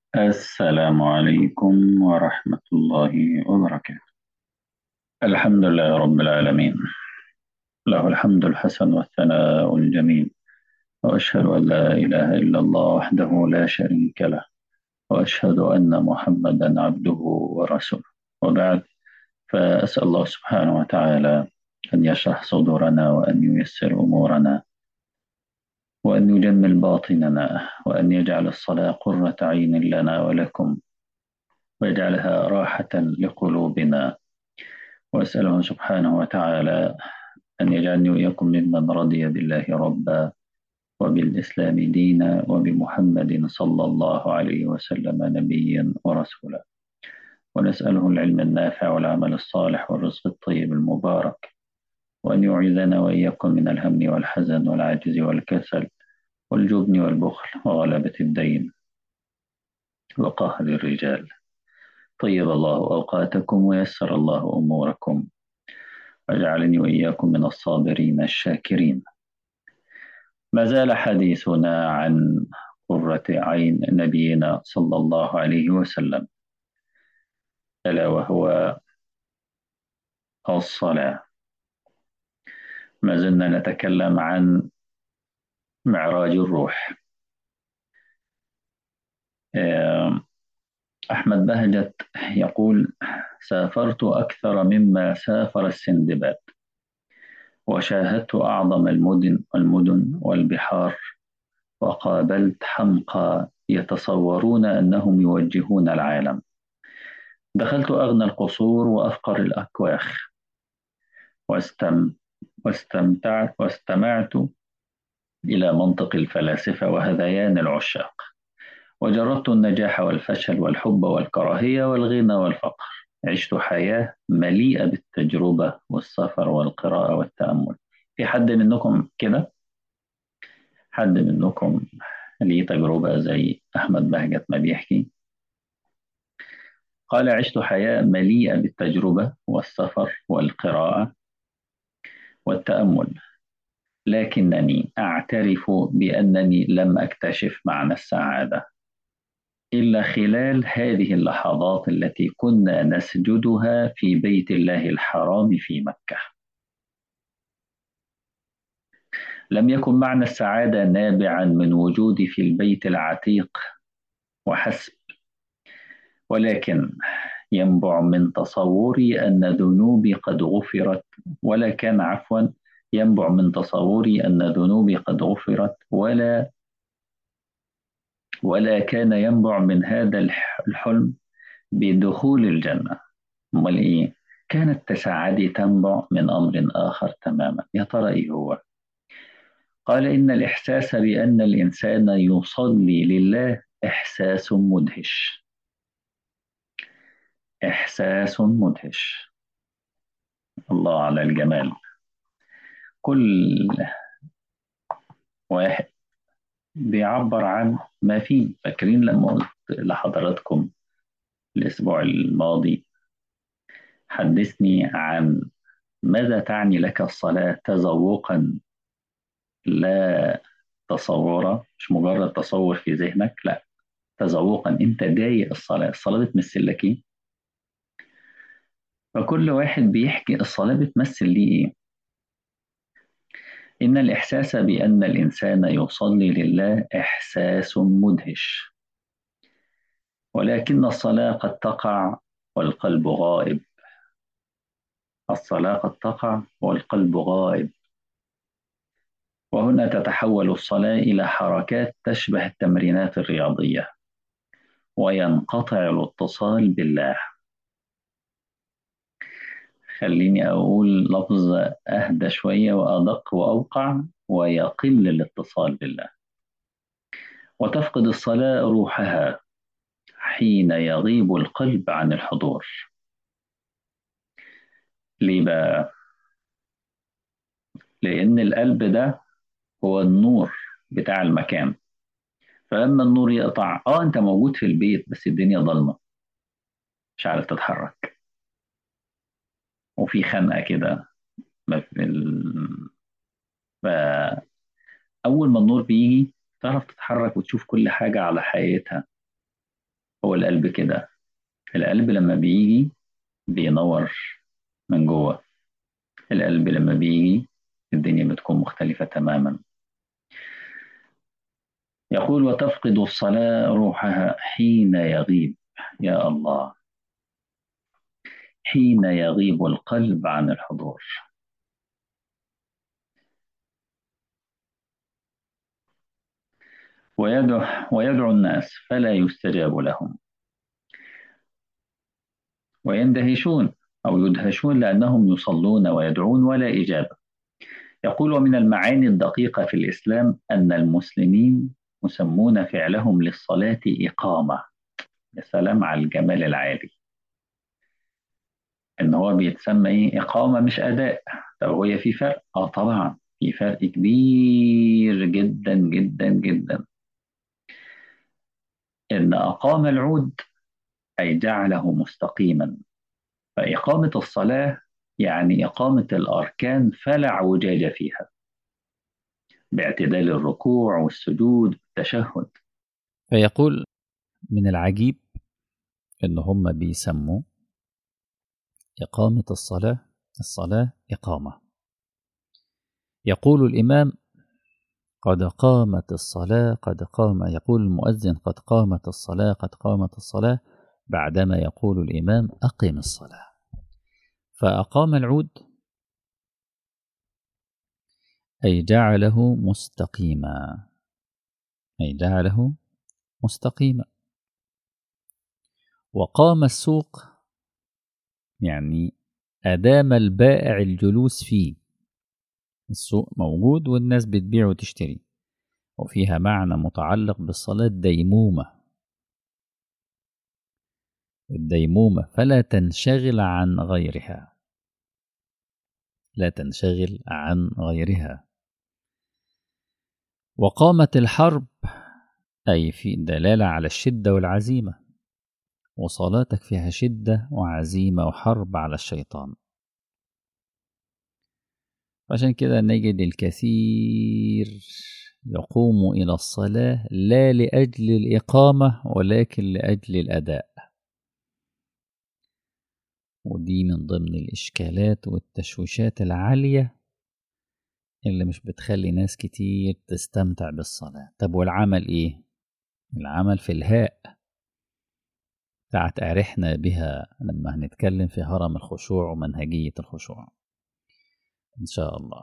السلام عليكم ورحمة الله وبركاته الحمد لله رب العالمين له الحمد الحسن والثناء الجميل وأشهد أن لا إله إلا الله وحده لا شريك له وأشهد أن محمدا عبده ورسوله وبعد فأسأل الله سبحانه وتعالى أن يشرح صدورنا وأن ييسر أمورنا وأن يجمل باطننا وأن يجعل الصلاة قرة عين لنا ولكم ويجعلها راحة لقلوبنا وأسأله سبحانه وتعالى أن يجعلني وإياكم ممن رضي بالله ربا وبالإسلام دينا وبمحمد صلى الله عليه وسلم نبيا ورسولا ونسأله العلم النافع والعمل الصالح والرزق الطيب المبارك وأن يعيذنا وإياكم من الهم والحزن والعجز والكسل والجبن والبخل وغلبة الدين وقهر الرجال طيب الله أوقاتكم ويسر الله أموركم وجعلني وإياكم من الصابرين الشاكرين ما زال حديثنا عن قرة عين نبينا صلى الله عليه وسلم ألا وهو الصلاة ما زلنا نتكلم عن معراج الروح أحمد بهجت يقول سافرت أكثر مما سافر السندباد وشاهدت أعظم المدن والمدن والبحار وقابلت حمقى يتصورون أنهم يوجهون العالم دخلت أغنى القصور وأفقر الأكواخ واستم واستمتعت واستمعت إلى منطق الفلاسفة وهذيان العشاق وجربت النجاح والفشل والحب والكراهية والغنى والفقر عشت حياة مليئة بالتجربة والسفر والقراءة والتأمل في حد منكم كده حد منكم ليه تجربة زي أحمد بهجت ما بيحكي قال عشت حياة مليئة بالتجربة والسفر والقراءة والتأمل لكنني أعترف بأنني لم أكتشف معنى السعادة إلا خلال هذه اللحظات التي كنا نسجدها في بيت الله الحرام في مكة. لم يكن معنى السعادة نابعا من وجودي في البيت العتيق وحسب، ولكن ينبع من تصوري أن ذنوبي قد غفرت ولا كان عفوا ينبع من تصوري أن ذنوبي قد غفرت ولا ولا كان ينبع من هذا الحلم بدخول الجنة أمال إيه؟ كانت تساعدي تنبع من أمر آخر تماما يا ترى إيه هو؟ قال إن الإحساس بأن الإنسان يصلي لله إحساس مدهش إحساس مدهش الله على الجمال كل واحد بيعبر عن ما فيه فاكرين لما قلت لحضراتكم الأسبوع الماضي حدثني عن ماذا تعني لك الصلاة تذوقا لا تصورا مش مجرد تصور في ذهنك لا تذوقا انت ضايق الصلاة الصلاة بتمثل لك ايه فكل واحد بيحكي الصلاة بتمثل ليه ايه إن الإحساس بأن الإنسان يصلي لله إحساس مدهش ولكن الصلاة قد تقع والقلب غائب الصلاة قد تقع والقلب غائب وهنا تتحول الصلاة إلى حركات تشبه التمرينات الرياضية وينقطع الاتصال بالله خليني أقول لفظ أهدى شوية وأدق وأوقع ويقل الاتصال بالله وتفقد الصلاة روحها حين يغيب القلب عن الحضور ليه بقى؟ لأن القلب ده هو النور بتاع المكان فلما النور يقطع اه انت موجود في البيت بس الدنيا ضلمه مش عارف تتحرك وفي خنقه كده ما في ال... فأول ما النور بيجي تعرف تتحرك وتشوف كل حاجة على حقيقتها هو القلب كده القلب لما بيجي بينور من جوه القلب لما بيجي الدنيا بتكون مختلفة تماما يقول وتفقد الصلاة روحها حين يغيب يا الله حين يغيب القلب عن الحضور ويدعو, ويدعو الناس فلا يستجاب لهم ويندهشون أو يدهشون لأنهم يصلون ويدعون ولا إجابة يقول ومن المعاني الدقيقة في الإسلام أن المسلمين مسمون فعلهم للصلاة إقامة يا سلام على الجمال العالي إن هو بيتسمى إيه إقامة مش أداء طب هو في فرق؟ آه طبعا في فرق كبير جدا جدا جدا إن أقام العود أي جعله مستقيما فإقامة الصلاة يعني إقامة الأركان فلا اعوجاج فيها باعتدال الركوع والسجود والتشهد فيقول من العجيب إن هم بيسموا إقامة الصلاة الصلاة إقامة يقول الإمام قد قامت الصلاة قد قام يقول المؤذن قد قامت الصلاة قد قامت الصلاة بعدما يقول الإمام أقم الصلاة فأقام العود أي جعله مستقيما أي جعله مستقيما وقام السوق يعني أدام البائع الجلوس فيه السوق موجود والناس بتبيع وتشتري وفيها معنى متعلق بالصلاة ديمومة الديمومة فلا تنشغل عن غيرها لا تنشغل عن غيرها وقامت الحرب أي في دلالة على الشدة والعزيمة وصلاتك فيها شدة وعزيمة وحرب على الشيطان عشان كده نجد الكثير يقوم إلى الصلاة لا لأجل الإقامة ولكن لأجل الأداء ودي من ضمن الإشكالات والتشويشات العالية اللي مش بتخلي ناس كتير تستمتع بالصلاة طب والعمل إيه؟ العمل في الهاء بتاعت أرحنا بها لما هنتكلم في هرم الخشوع ومنهجية الخشوع إن شاء الله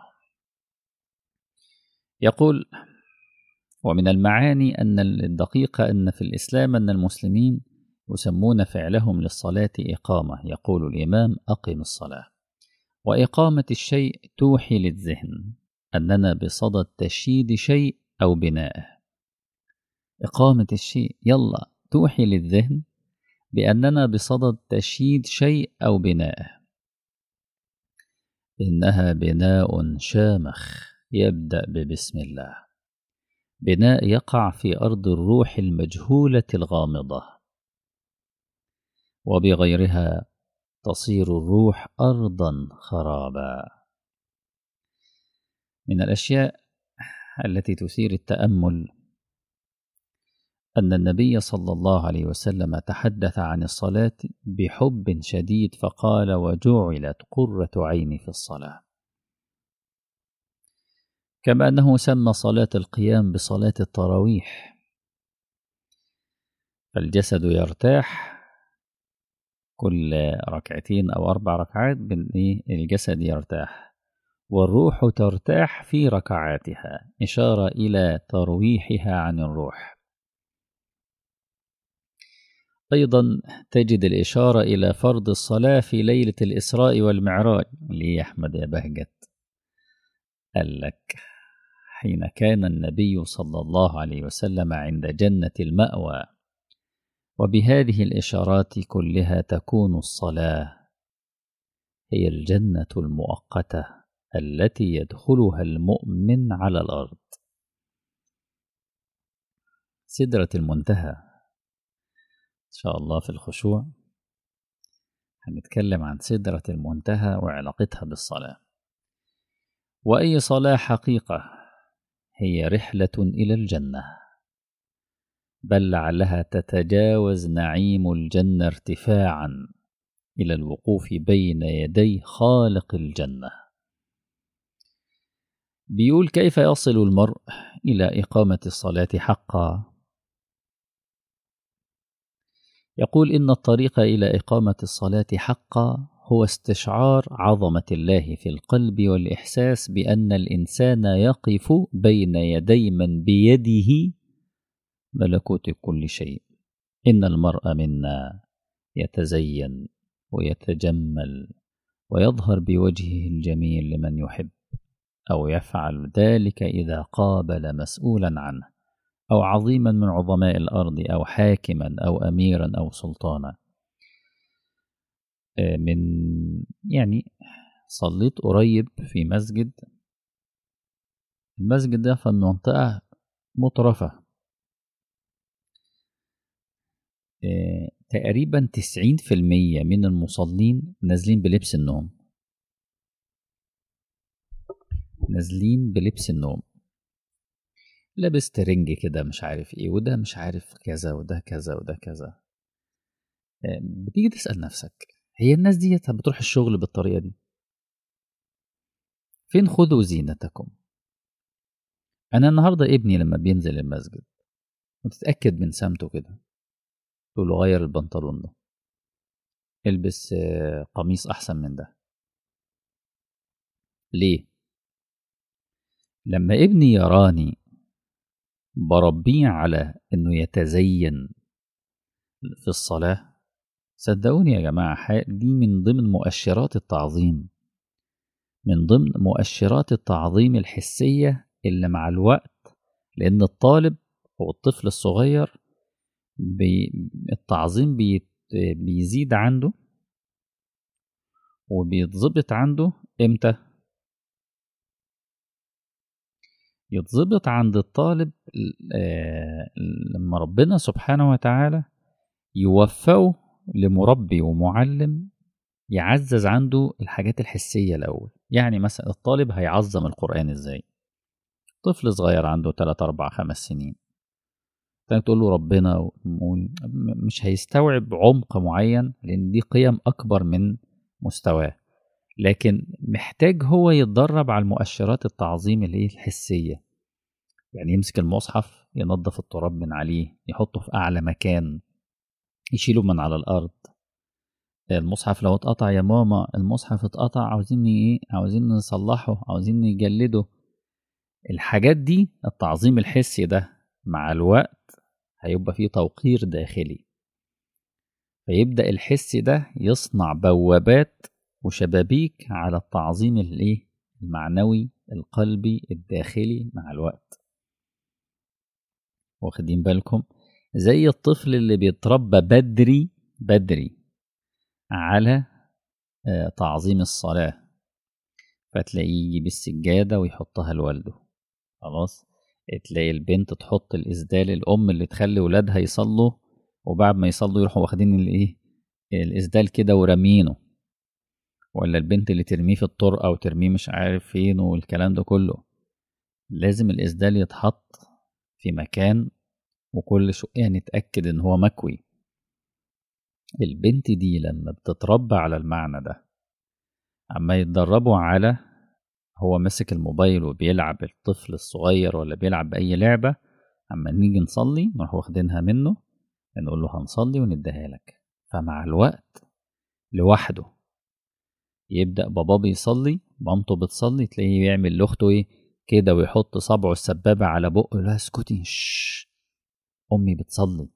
يقول ومن المعاني أن الدقيقة أن في الإسلام أن المسلمين يسمون فعلهم للصلاة إقامة يقول الإمام أقم الصلاة وإقامة الشيء توحي للذهن أننا بصدد تشييد شيء أو بنائه إقامة الشيء يلا توحي للذهن بأننا بصدد تشييد شيء أو بنائه إنها بناء شامخ يبدأ ببسم الله بناء يقع في أرض الروح المجهولة الغامضة وبغيرها تصير الروح أرضا خرابا من الأشياء التي تثير التأمل أن النبي صلى الله عليه وسلم تحدث عن الصلاة بحب شديد فقال وجعلت قرة عيني في الصلاة كما أنه سمى صلاة القيام بصلاة التراويح فالجسد يرتاح كل ركعتين أو أربع ركعات الجسد يرتاح والروح ترتاح في ركعاتها إشارة إلى ترويحها عن الروح أيضا تجد الإشارة إلى فرض الصلاة في ليلة الإسراء والمعراج ليه يا أحمد يا بهجت قال لك حين كان النبي صلى الله عليه وسلم عند جنة المأوى وبهذه الإشارات كلها تكون الصلاة هي الجنة المؤقتة التي يدخلها المؤمن على الأرض سدرة المنتهى إن شاء الله في الخشوع هنتكلم عن سدرة المنتهى وعلاقتها بالصلاة وأي صلاة حقيقة هي رحلة إلى الجنة بل لعلها تتجاوز نعيم الجنة ارتفاعا إلى الوقوف بين يدي خالق الجنة بيقول كيف يصل المرء إلى إقامة الصلاة حقا يقول إن الطريق إلى إقامة الصلاة حقا هو استشعار عظمة الله في القلب والإحساس بأن الإنسان يقف بين يدي من بيده ملكوت كل شيء إن المرء منا يتزين ويتجمل ويظهر بوجهه الجميل لمن يحب أو يفعل ذلك إذا قابل مسؤولا عنه أو عظيما من عظماء الأرض أو حاكما أو أميرا أو سلطانا من يعني صليت قريب في مسجد المسجد ده في منطقة مترفة تقريبا تسعين في المية من المصلين نازلين بلبس النوم نازلين بلبس النوم لابس ترنج كده مش عارف ايه وده مش عارف كذا وده كذا وده كذا بتيجي تسأل نفسك هي الناس دي بتروح الشغل بالطريقة دي فين خذوا زينتكم أنا النهاردة ابني لما بينزل المسجد وتتأكد من سمته كده تقول له غير البنطلون ده البس قميص أحسن من ده ليه؟ لما ابني يراني بربيه على انه يتزين في الصلاة صدقوني يا جماعة دي من ضمن مؤشرات التعظيم من ضمن مؤشرات التعظيم الحسية اللي مع الوقت لأن الطالب أو الطفل الصغير بي التعظيم بي بيزيد عنده وبيتظبط عنده امتى يتظبط عند الطالب لما ربنا سبحانه وتعالى يوفقه لمربي ومعلم يعزز عنده الحاجات الحسية الأول يعني مثلا الطالب هيعظم القرآن إزاي طفل صغير عنده 3 4 5 سنين تقول له ربنا مش هيستوعب عمق معين لأن دي قيم أكبر من مستواه لكن محتاج هو يتدرب على المؤشرات التعظيم اللي هي الحسية يعني يمسك المصحف ينظف التراب من عليه يحطه في أعلى مكان يشيله من على الأرض المصحف لو اتقطع يا ماما المصحف اتقطع عاوزين ايه عاوزين نصلحه عاوزين نجلده الحاجات دي التعظيم الحسي ده مع الوقت هيبقى فيه توقير داخلي فيبدأ الحس ده يصنع بوابات وشبابيك على التعظيم الايه المعنوي القلبي الداخلي مع الوقت واخدين بالكم زي الطفل اللي بيتربى بدري بدري على تعظيم الصلاة فتلاقيه يجيب السجادة ويحطها لوالده خلاص تلاقي البنت تحط الإسدال الأم اللي تخلي ولادها يصلوا وبعد ما يصلوا يروحوا واخدين الايه الإسدال كده ورامينه ولا البنت اللي ترميه في الطرقة وترميه مش عارف فين والكلام ده كله لازم الإسدال يتحط في مكان وكل شوية نتأكد إن هو مكوي البنت دي لما بتتربى على المعنى ده أما يتدربوا على هو ماسك الموبايل وبيلعب الطفل الصغير ولا بيلعب بأي لعبة أما نيجي نصلي نروح واخدينها منه نقول له هنصلي ونديها لك فمع الوقت لوحده يبدأ بابا بيصلي مامته بتصلي تلاقيه بيعمل لأخته إيه كده ويحط صبعه السبابة على بقه لا اسكتي أمي بتصلي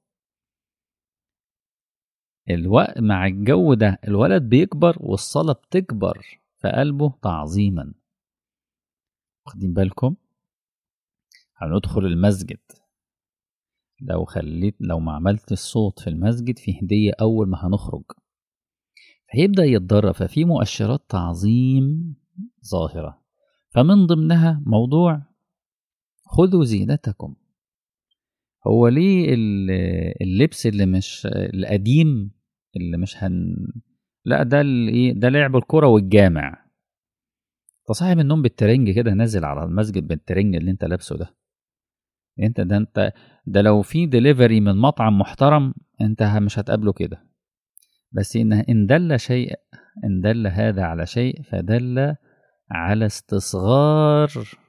الوقت مع الجو ده الولد بيكبر والصلاة بتكبر في قلبه تعظيما واخدين بالكم هندخل المسجد لو خليت لو ما عملت الصوت في المسجد في هدية أول ما هنخرج هيبدأ يتدرب ففي مؤشرات تعظيم ظاهرة فمن ضمنها موضوع خذوا زينتكم هو ليه اللبس اللي مش القديم اللي مش هن لا ده الايه ده لعب الكرة والجامع تصاحب النوم بالترنج كده نازل على المسجد بالترنج اللي انت لابسه ده انت ده انت ده لو في ديليفري من مطعم محترم انت مش هتقابله كده بس ان ان دل شيء ان دل هذا على شيء فدل على استصغار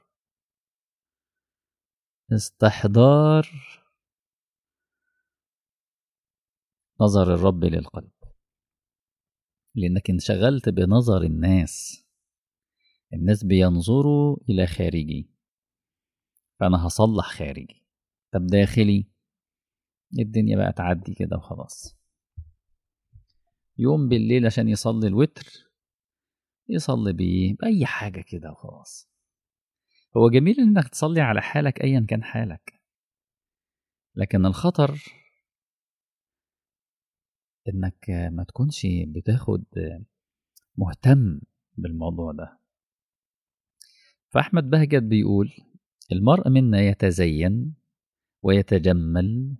استحضار نظر الرب للقلب لانك انشغلت بنظر الناس الناس بينظروا الى خارجي فانا هصلح خارجي طب داخلي الدنيا بقى تعدي كده وخلاص يوم بالليل عشان يصلي الوتر يصلي بيه بأي حاجة كده وخلاص هو جميل انك تصلي على حالك ايا كان حالك لكن الخطر انك ما تكونش بتاخد مهتم بالموضوع ده فأحمد بهجت بيقول المرء منا يتزين ويتجمل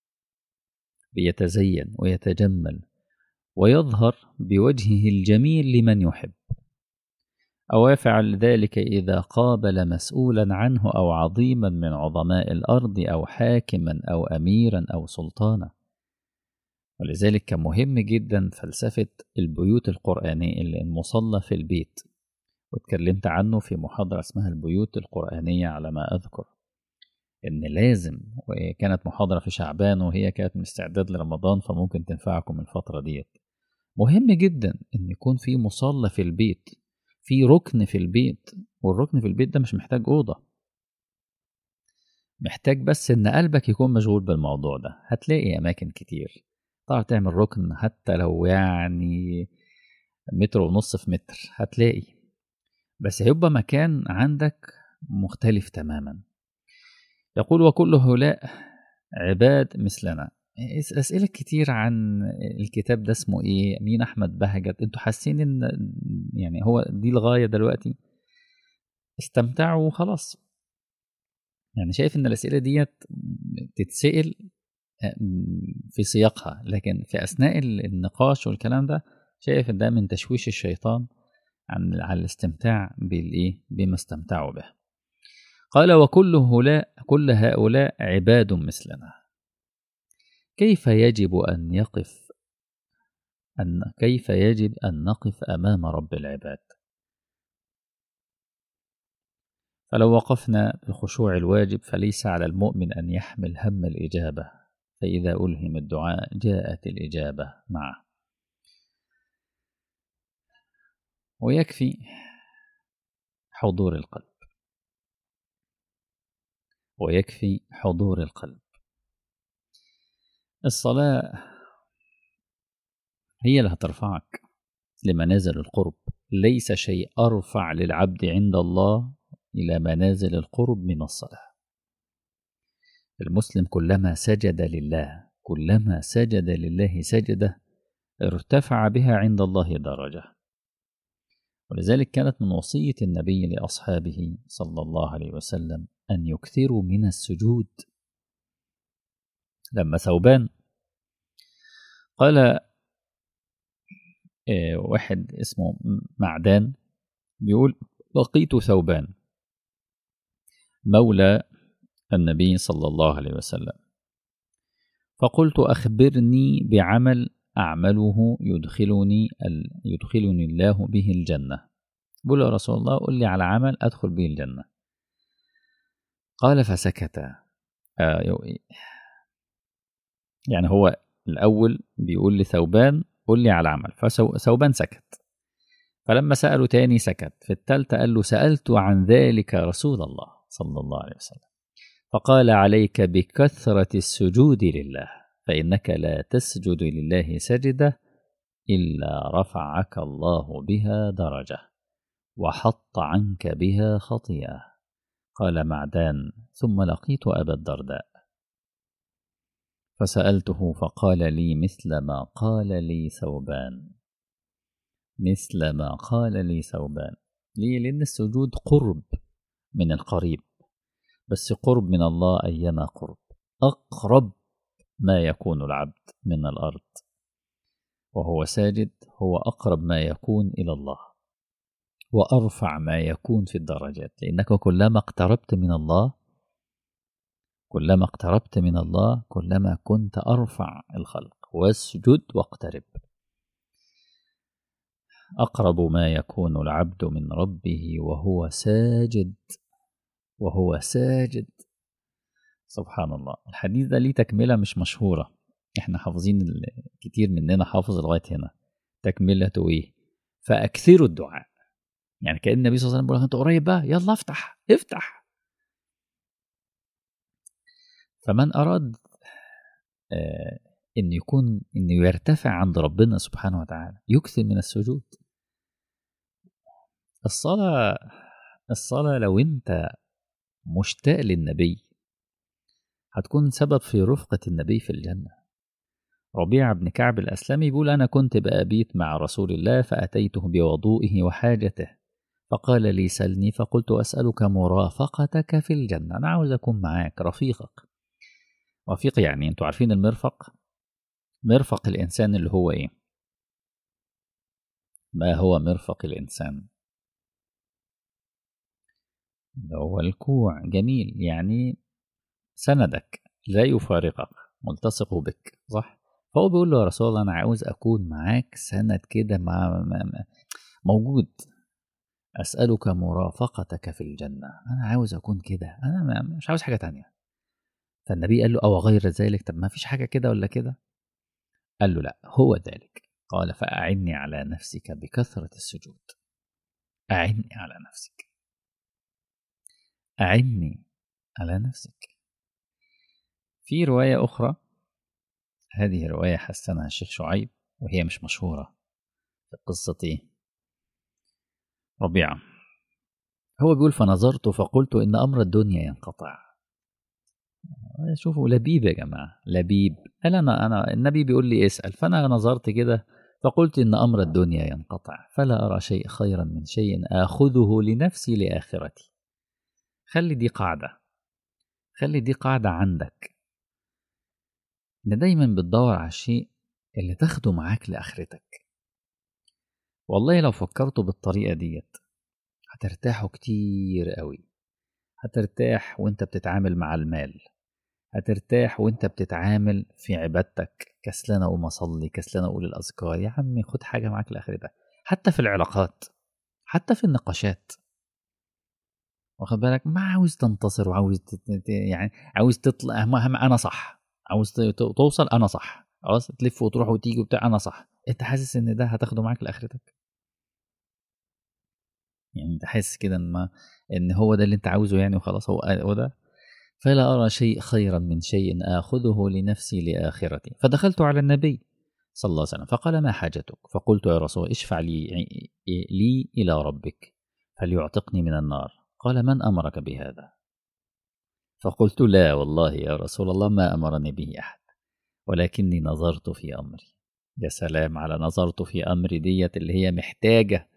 بيتزين ويتجمل ويظهر بوجهه الجميل لمن يحب أو يفعل ذلك إذا قابل مسؤولا عنه أو عظيما من عظماء الأرض أو حاكما أو أميرا أو سلطانا ولذلك كان مهم جدا فلسفة البيوت القرآنية المصلى في البيت واتكلمت عنه في محاضرة اسمها البيوت القرآنية على ما أذكر إن لازم وكانت محاضرة في شعبان وهي كانت من استعداد لرمضان فممكن تنفعكم الفترة ديت مهم جدا إن يكون في مصلى في البيت في ركن في البيت والركن في البيت ده مش محتاج أوضة محتاج بس إن قلبك يكون مشغول بالموضوع ده هتلاقي أماكن كتير تعرف تعمل ركن حتى لو يعني متر ونص في متر هتلاقي بس هيبقى مكان عندك مختلف تماما يقول وكل هؤلاء عباد مثلنا أسئلة كتير عن الكتاب ده اسمه إيه مين أحمد بهجت أنتوا حاسين إن يعني هو دي الغاية دلوقتي استمتعوا وخلاص يعني شايف إن الأسئلة ديت تتسأل في سياقها لكن في أثناء النقاش والكلام ده شايف إن ده من تشويش الشيطان عن على الاستمتاع بالإيه بما استمتعوا به قال وكل هؤلاء كل هؤلاء عباد مثلنا كيف يجب أن يقف أن كيف يجب أن نقف أمام رب العباد فلو وقفنا بالخشوع الواجب فليس على المؤمن أن يحمل هم الإجابة فإذا ألهم الدعاء جاءت الإجابة معه ويكفي حضور القلب ويكفي حضور القلب الصلاة هي اللي هترفعك لمنازل القرب ليس شيء أرفع للعبد عند الله إلى منازل القرب من الصلاة المسلم كلما سجد لله كلما سجد لله سجدة ارتفع بها عند الله درجة ولذلك كانت من وصية النبي لأصحابه صلى الله عليه وسلم أن يكثروا من السجود لما ثوبان قال واحد اسمه معدان بيقول لقيت ثوبان مولى النبي صلى الله عليه وسلم فقلت أخبرني بعمل أعمله يدخلني يدخلني الله به الجنة بقول يا رسول الله قل لي على عمل أدخل به الجنة قال فسكت آه يعني هو الأول بيقول لثوبان قل لي على عمل فثوبان سكت فلما سأله تاني سكت في التالتة قال له سألت عن ذلك رسول الله صلى الله عليه وسلم فقال عليك بكثرة السجود لله فإنك لا تسجد لله سجدة إلا رفعك الله بها درجة وحط عنك بها خطيئة قال معدان ثم لقيت أبا الدرداء فسألته فقال لي مثل ما قال لي ثوبان مثل ما قال لي ثوبان ليه لأن السجود قرب من القريب بس قرب من الله أيما قرب أقرب ما يكون العبد من الأرض وهو ساجد هو أقرب ما يكون إلى الله وأرفع ما يكون في الدرجات لأنك كلما اقتربت من الله كلما اقتربت من الله كلما كنت أرفع الخلق واسجد واقترب أقرب ما يكون العبد من ربه وهو ساجد وهو ساجد سبحان الله الحديث ده ليه تكملة مش مشهورة احنا حافظين كتير مننا حافظ لغاية هنا تكملته ايه فأكثروا الدعاء يعني كأن النبي صلى الله عليه وسلم بيقول انت قريب بقى يلا افتح افتح فمن أراد آه إن يكون إنه يرتفع عند ربنا سبحانه وتعالى يكثر من السجود الصلاة الصلاة لو أنت مشتاق للنبي هتكون سبب في رفقة النبي في الجنة ربيع بن كعب الأسلمي يقول أنا كنت بأبيت مع رسول الله فأتيته بوضوئه وحاجته فقال لي سلني فقلت أسألك مرافقتك في الجنة أنا عاوز أكون معاك رفيقك رفيق يعني أنتوا عارفين المرفق مرفق الإنسان اللي هو إيه ما هو مرفق الإنسان اللي هو الكوع جميل يعني سندك لا يفارقك ملتصق بك صح فهو بيقول له يا رسول الله انا عاوز اكون معاك سند كده مع موجود اسالك مرافقتك في الجنه انا عاوز اكون كده انا مش عاوز حاجه تانية فالنبي قال له او غير ذلك طب ما فيش حاجه كده ولا كده قال له لا هو ذلك قال فاعني على نفسك بكثره السجود اعني على نفسك اعني على نفسك في رواية أخرى هذه رواية حسنها الشيخ شعيب وهي مش مشهورة في قصة إيه؟ ربيعة هو بيقول فنظرت فقلت إن أمر الدنيا ينقطع شوفوا لبيب يا جماعة لبيب قال أنا أنا النبي بيقول لي اسأل فأنا نظرت كده فقلت إن أمر الدنيا ينقطع فلا أرى شيء خيرا من شيء آخذه لنفسي لآخرتي خلي دي قاعدة خلي دي قاعدة عندك إن دايما بتدور على الشيء اللي تاخده معاك لآخرتك والله لو فكرتوا بالطريقة ديت هترتاحوا كتير قوي هترتاح وانت بتتعامل مع المال هترتاح وانت بتتعامل في عبادتك كسلان اقوم اصلي كسلان اقول الاذكار يا عمي خد حاجه معاك لاخرتك حتى في العلاقات حتى في النقاشات واخد بالك ما عاوز تنتصر وعاوز تت... يعني عاوز تطلع مهم انا صح عاوز توصل انا صح خلاص تلف وتروح وتيجي وبتاع انا صح انت حاسس ان ده هتاخده معاك لاخرتك يعني انت حاسس كده ان ما ان هو ده اللي انت عاوزه يعني وخلاص هو هو ده فلا ارى شيء خيرا من شيء اخذه لنفسي لاخرتي فدخلت على النبي صلى الله عليه وسلم فقال ما حاجتك فقلت يا رسول اشفع لي لي الى ربك فليعتقني من النار قال من امرك بهذا فقلت لا والله يا رسول الله ما امرني به احد ولكني نظرت في امري يا سلام على نظرت في امري ديت اللي هي محتاجه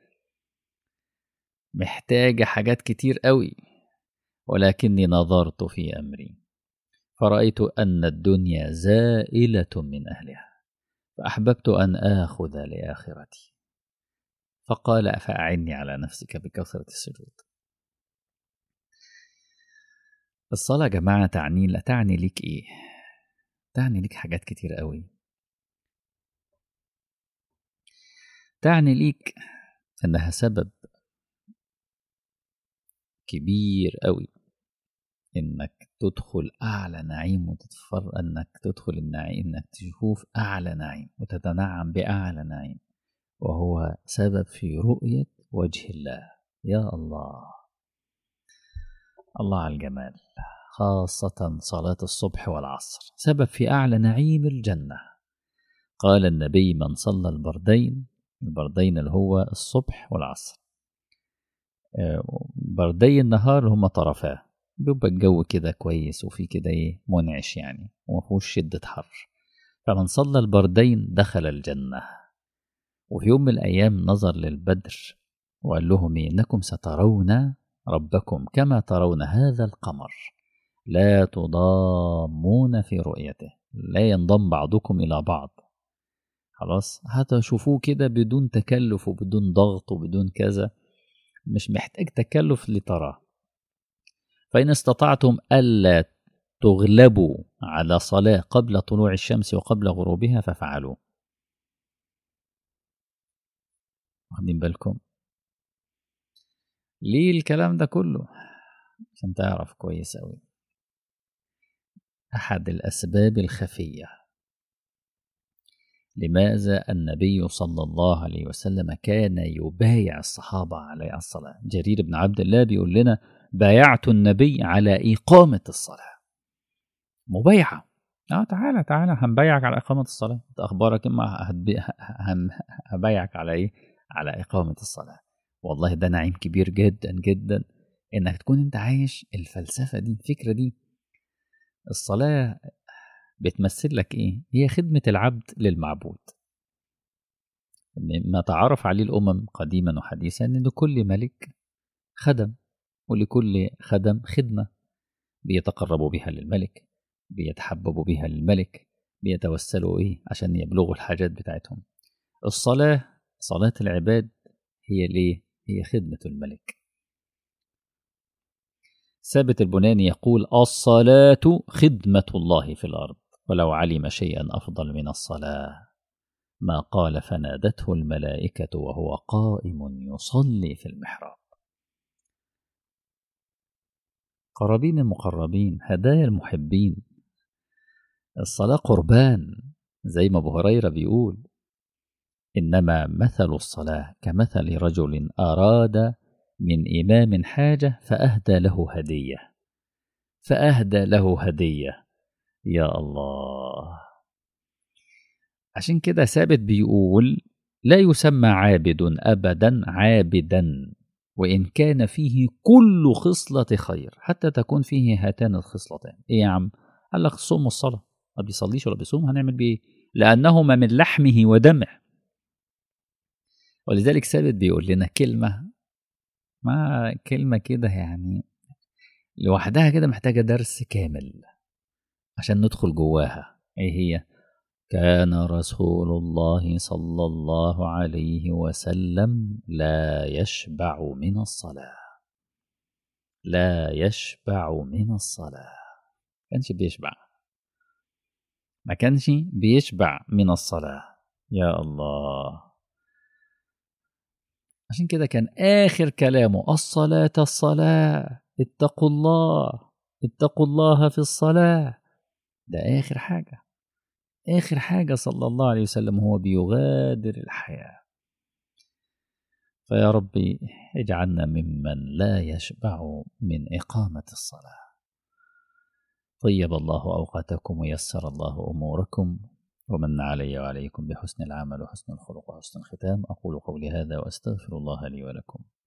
محتاجه حاجات كتير قوي ولكني نظرت في امري فرايت ان الدنيا زائله من اهلها فاحببت ان اخذ لاخرتي فقال فاعني على نفسك بكثره السجود الصلاة يا جماعة تعني لا تعني ليك إيه؟ تعني ليك حاجات كتير قوي تعني ليك إنها سبب كبير قوي إنك تدخل أعلى نعيم وتتفر إنك تدخل النعيم إنك تشوف أعلى نعيم وتتنعم بأعلى نعيم وهو سبب في رؤية وجه الله يا الله الله على الجمال خاصة صلاة الصبح والعصر سبب في أعلى نعيم الجنة قال النبي من صلى البردين البردين اللي هو الصبح والعصر بردي النهار هما طرفاه بيبقى الجو كده كويس وفي كده ايه منعش يعني ومفهوش شدة حر فمن صلى البردين دخل الجنة وفي يوم من الأيام نظر للبدر وقال لهم إنكم سترون ربكم كما ترون هذا القمر لا تضامون في رؤيته لا ينضم بعضكم إلى بعض خلاص هتشوفوه كده بدون تكلف وبدون ضغط وبدون كذا مش محتاج تكلف لتراه فإن استطعتم ألا تغلبوا على صلاة قبل طلوع الشمس وقبل غروبها ففعلوا واخدين بالكم ليه الكلام ده كله عشان تعرف كويس أوي أحد الأسباب الخفية لماذا النبي صلى الله عليه وسلم كان يبايع الصحابة على الصلاة جرير بن عبد الله بيقول لنا بايعت النبي على إقامة الصلاة مبايعة اه تعالى تعالى هنبايعك على إقامة الصلاة انت أخبارك إما هبايعك على إيه على إقامة الصلاة والله ده نعيم كبير جدا جدا إنك تكون أنت عايش الفلسفة دي الفكرة دي الصلاة بتمثل لك إيه؟ هي خدمة العبد للمعبود ما تعرف عليه الأمم قديما وحديثا إن لكل ملك خدم ولكل خدم خدمة بيتقربوا بها للملك بيتحببوا بها للملك بيتوسلوا إيه عشان يبلغوا الحاجات بتاعتهم الصلاة صلاة العباد هي ليه؟ هي خدمة الملك ثابت البناني يقول الصلاة خدمة الله في الأرض ولو علم شيئا أفضل من الصلاة ما قال فنادته الملائكة وهو قائم يصلي في المحراب قرابين المقربين هدايا المحبين الصلاة قربان زي ما أبو هريرة بيقول إنما مثل الصلاة كمثل رجل أراد من إمام حاجة فأهدى له هدية فأهدى له هدية يا الله عشان كده ثابت بيقول لا يسمى عابد أبدا عابدا وإن كان فيه كل خصلة خير حتى تكون فيه هاتان الخصلتان إيه يا عم قال لك الصوم والصلاة ما بيصليش ولا بيصوم هنعمل بيه لأنهما من لحمه ودمه ولذلك ثابت بيقول لنا كلمة ما كلمة كده يعني لوحدها كده محتاجة درس كامل عشان ندخل جواها ايه هي كان رسول الله صلى الله عليه وسلم لا يشبع من الصلاة لا يشبع من الصلاة كانش بيشبع ما كانش بيشبع من الصلاة يا الله عشان كده كان آخر كلامه الصلاة الصلاة اتقوا الله اتقوا الله في الصلاة ده آخر حاجة آخر حاجة صلى الله عليه وسلم هو بيغادر الحياة فيا ربي اجعلنا ممن لا يشبع من إقامة الصلاة طيب الله أوقاتكم ويسر الله أموركم ومن علي وعليكم بحسن العمل وحسن الخلق وحسن الختام أقول قولي هذا وأستغفر الله لي ولكم